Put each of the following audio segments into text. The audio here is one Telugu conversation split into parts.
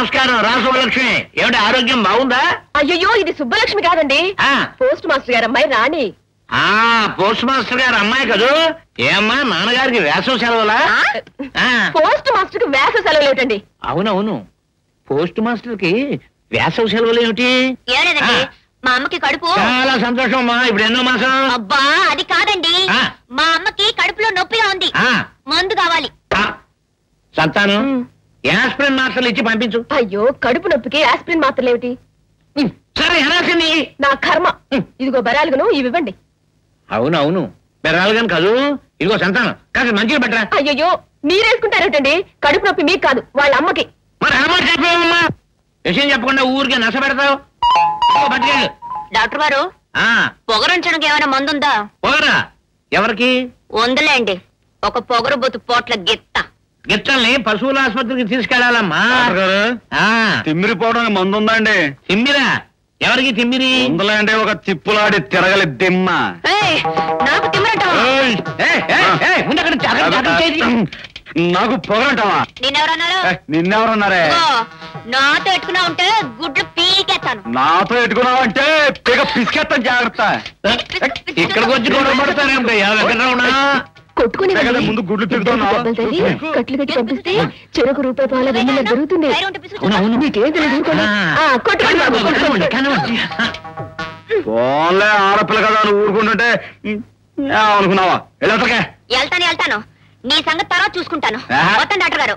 నమస్కారం రా శుభలక్ష్మి ఏమిటి ఆరోగ్యం బాగుందా అయ్యో ఇది సుబ్బలక్ష్మి కాదండి ఆ పోస్ట్ మాస్టర్ గారు అమ్మాయి రాణి ఆ పోస్ట్ మాస్టర్ గారు అమ్మాయి కదూ ఏమ్మా నాన్నగారికి వేసవ సెలవులా ఆ, పోస్ట్ మాస్టర్ కి వేస సెలవులు ఏమిటండి అవునవును పోస్ట్ మాస్టర్ కి వేసవ సెలవులు ఏమిటి ఏం లేదండి ఆ. మా అమ్మకి కడుపు చాలా సంతోషం అమ్మా ఇప్పుడు ఎన్నో మాసం అబ్బా అది కాదండి ఆ. మా అమ్మకి కడుపులో నొప్పిగా ఉంది ఆ, మందు కావాలి ఆ. సంతానం యాస్ప్రిన్ మాత్రలు ఇచ్చి పంపించు అయ్యో కడుపు నొప్పికి ఆస్పిరిన్ మాత్రలు ఏమిటి ఉమ్, సరే హరాసింది నా కర్మ ఇదిగో బరాలుగును ఇవి ఇవ్వండి అవునవును బెరాలుగాని కాదు ఇదిగో సంతానం కాస్త మంచిగా పెట్టరా అయ్యో మీరేసుకుంటారేమిటండి కడుపు నొప్పి మీకు కాదు వాళ్ళ అమ్మకి మరి అమ్మ చెప్పేవమ్మా విషయం చెప్పకుండా ఊరికే నశ పెడతావు ఓ, పట్టుకెళ్ళు డాక్టర్ గారు ఆ, పొగరుంచడానికి ఏమైనా మందు ఉందా పోగరా ఎవరికి ఉందిలేండి ఒక పొగరు బొత్తు పోట్ల గిత్త గిత్తల్ని పశువుల ఆసుపత్రికి తీసుకెళ్లాలమ్మా ఆ, తిమ్మిరిపోవడానికి మందు ఉందండి తిమ్మిరా ఎవరికి తిమ్మిరి ఉందలంటే ఒక తిప్పులాడి తిరగలి దిమ్మ ఏయ్, నాకు తిమ్మరటం ఏయ్! ఏయ్, ఏయ్, ఏయ్, ముందు అక్కడ జాగ్రత్త, జాగ్రత్త చేయి. నాకు పొగరంటావా నేనెవరన్నారు ఏ, నిన్నెవరన్నారే ఇదిగో, నాతో ఎట్టుకున్నా ఉంటే గుడ్లు పీకేస్తాను నాతో ఎట్టుకున్నావంటే పిగ పిసికేస్తాను జాగ్రత్త ఇక్కడికి వచ్చి గొడవ పడతారేమిటి ఎక్కడ ఉన్నా కొట్టుకుని అంతే కదా, ముందు గుడ్లు పీకుతున్నావా? దెబ్బలు తగిలి కట్లు కట్టి పంపిస్తే చెరకు రూపాయి పాల వెన్నెల దొరుకుతుంది ధైర్యం ఉంటే పిసుకు. అవునవును మీకేం తెలియదు ఊరుకోండి. ఆ, కొట్టుకోండి బాబు, కొట్టుకోండి. కనవండి. ఫోన్లే ఆడపిల్ల కదా నువ్వు ఊరుకుంటుంటే ఉమ్, ఏమనుకున్నావా వెళ్ళకే వెళ్తాను వెళ్తాను నీ సంగతి తర్వాత చూసుకుంటాను ఆహా. మొత్తం డాక్టర్ గారు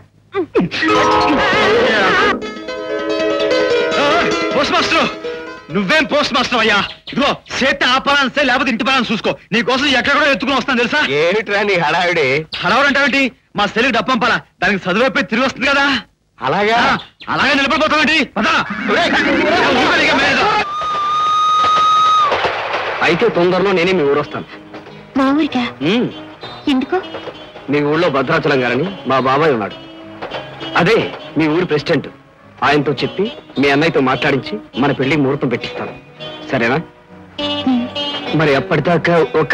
పోస్ట్ మాస్టర్ నువ్వేం పోస్ట్ మాస్టర్ అయ్యా ఇదిగో చేతి ఆపాలనిస్తే లేకపోతే ఇంటి పని చూసుకో నీ కోసం ఎక్కడ కూడా ఎత్తుకుని వస్తాను తెలుసా ఏమిట్రా నీ హడావిడి హడావుడంటావేంటి మా సెల్లికి డబ్బు పంపాలా దానికి చదువైపోయి తిరిగి వస్తుంది కదా అలాగా ఆ, అలాగే నిలబడిపోతావేంటి పద. ఒరేయ్, ఊరుకోని ఇక మీద. అయితే తొందరలో నేనే మీ ఊరు వస్తాను మా ఊరికా ఎందుకు మీ ఊళ్ళో భద్రాచలం గారని మా బాబాయ్ ఉన్నాడు అదే మీ ఊరి ప్రెసిడెంట్ ఆయనతో చెప్పి మీ అన్నయ్యతో మాట్లాడించి మన పెళ్లికి ముహూర్తం పెట్టిస్తాను సరేనా మరి అప్పటిదాకా ఒక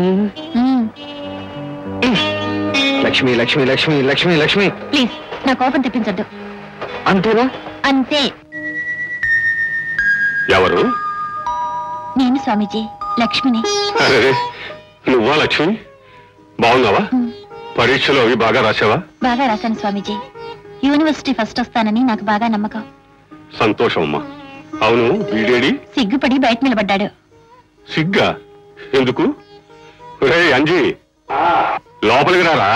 లక్ష్మి లక్ష్మి లక్ష్మి లక్ష్మి లక్ష్మి ప్లీజ్ నా కోపం తెప్పించొద్దు అంతేనా అంతే ఎవరు నేను స్వామీజీ లక్ష్మిని అరే నువ్వా లక్ష్మి బాగున్నావా పరీక్షలు అవి బాగా రాసావా బాగా రాశాను స్వామీజీ యూనివర్సిటీ ఫస్ట్ వస్తానని నాకు బాగా నమ్మకం సంతోషం అమ్మా అవును వీడేడి సిగ్గుపడి బయట నిలబడ్డాడు సిగ్గా ఎందుకు రే అంజీ లోపలికి రారా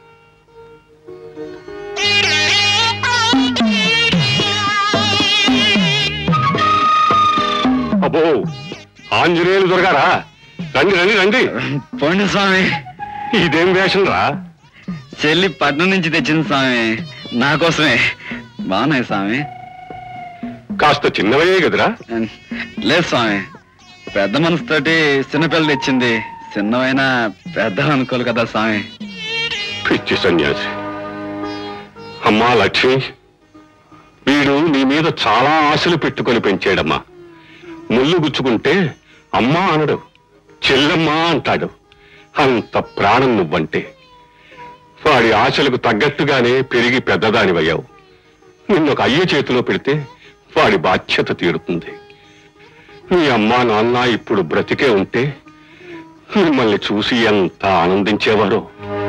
అబ్బో ఆంజనేయులు దొరగారా రండి రండి రండి పోండి స్వామి ఇదేం వేషం రా చెల్లి పట్నం నుంచి తెచ్చింది స్వామి నా కోసమే బాగున్నాయి స్వామి కాస్త చిన్నవయ్యే కదరా లేదు స్వామి పెద్ద మనసుతోటి చిన్నపిల్ల తెచ్చింది చిన్నవైనా పెద్ద అనుకోలు కదా స్వామి పిచ్చి సన్యాసి అమ్మా లక్ష్మి వీడు నీ మీద చాలా ఆశలు పెట్టుకొని పెంచాడమ్మా ముళ్ళు గుచ్చుకుంటే అమ్మా అనడు చెల్లమ్మా అంటాడు అంత ప్రాణం నువ్వంటే వాడి ఆశలకు తగ్గట్టుగానే పెరిగి పెద్దదానివయ్యావు నిన్నొక అయ్య చేతిలో పెడితే వాడి బాధ్యత తీరుతుంది మీ అమ్మా నాన్న ఇప్పుడు బ్రతికే ఉంటే మిమ్మల్ని చూసి ఎంత ఆనందించేవారో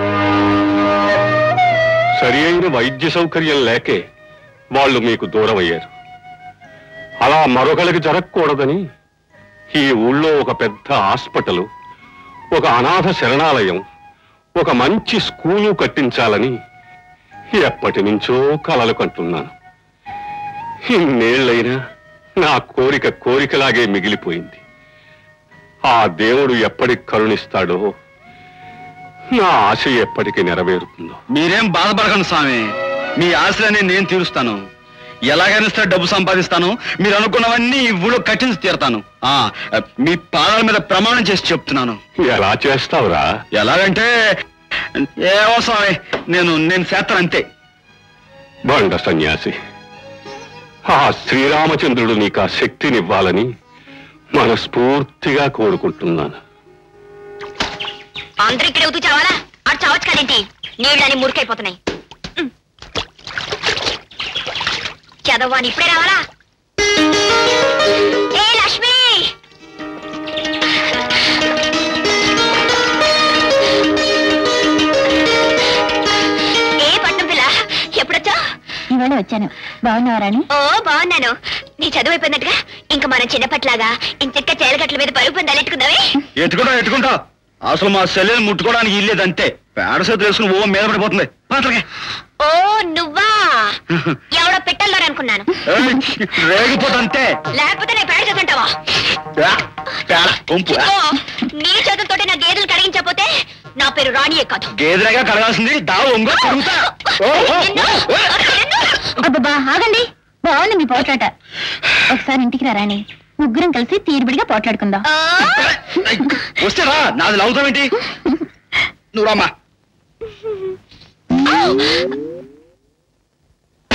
సరి అయిన వైద్య సౌకర్యం లేకే వాళ్ళు మీకు దూరం అయ్యారు అలా మరొకరికి జరగకూడదని ఈ ఊళ్ళో ఒక పెద్ద హాస్పిటల్ ఒక అనాథ శరణాలయం ఒక మంచి స్కూలు కట్టించాలని ఎప్పటి నుంచో కలలు కంటున్నాను ఇన్నేళ్లైనా నా కోరిక కోరికలాగే మిగిలిపోయింది ఆ దేవుడు ఎప్పటికి కరుణిస్తాడో నా ఆశ ఎప్పటికి నెరవేరుతుందో మీరేం బాధపడకండి స్వామి మీ ఆశలన్నీ నేను తీరుస్తాను ఎలాగైనా సరే డబ్బు సంపాదిస్తాను మీరు అనుకున్నవన్నీ ఈ ఊళ్ళో కట్టించి తీరుతాను ఆ మీ పాదాల మీద ప్రమాణం చేసి చెప్తున్నాను ఎలా చేస్తావురా ఎలాగంటే ఏవో స్వామి నేను నేను చేస్తాను అంతే బండ సన్యాసి ఆ శ్రీరామచంద్రుడు నీకు ఆ శక్తినివ్వాలని మనస్ఫూర్తిగా కోరుకుంటున్నాను అందరూ ఇక్కడ ఎగుతూ చావాలా అటు చావచ్చు కదేంటి నీళ్ళని మురికైపోతున్నాయి యాదవ్వాని ఇప్పుడే రావాలా ఏ లక్ష్మి ఏ పట్నం పిల్ల ఎప్పుడొచ్చా ఇవాళ వచ్చాను బాగున్నావా రాణి ఓ బాగున్నాను నీ చదువు అయిపోయినట్టుగా ఇంకా మనం చిన్నప్పట్లాగా ఇంచక్క చేలగట్ల మీద పరుగు పొందాలి ఎట్టుకుందామే ఎత్తుకుంటా ఎత్తుకుంటా అసలు మా సెల్లెని ముట్టుకోవడానికి ఇల్లేదు అంతే పేడ చేతులు వేసుకుని ఓ మీద పడిపోతుంది పాత్రకే ఓ నువ్వా ఎవడో పెట్టల్లో అనుకున్నాను రేగిపోతంతే లేకపోతే నేను పేడ చేస్తుంటావా పేడ కొంపు ఓ నీ చేతులతోటి నా గేదెలు కడిగించకపోతే నా పేరు రాణియే కాదు గేదెలాగా కడగాల్సింది దావు ఒంగో తిరుగుతా ఓ, ఓ, నిన్ను, ఓ, ఓ. నిన్ను. అబ్బబ్బా ఆగండి బాగుంది మీ పోట్లాట ఒకసారి ఇంటికి రా రాణి ముగ్గురం కలిసి తీరుబడిగా పోట్లాడుకుందాం ఆ, వస్తే రా నాది లాగుతావేంటి నువ్వు రామ్మా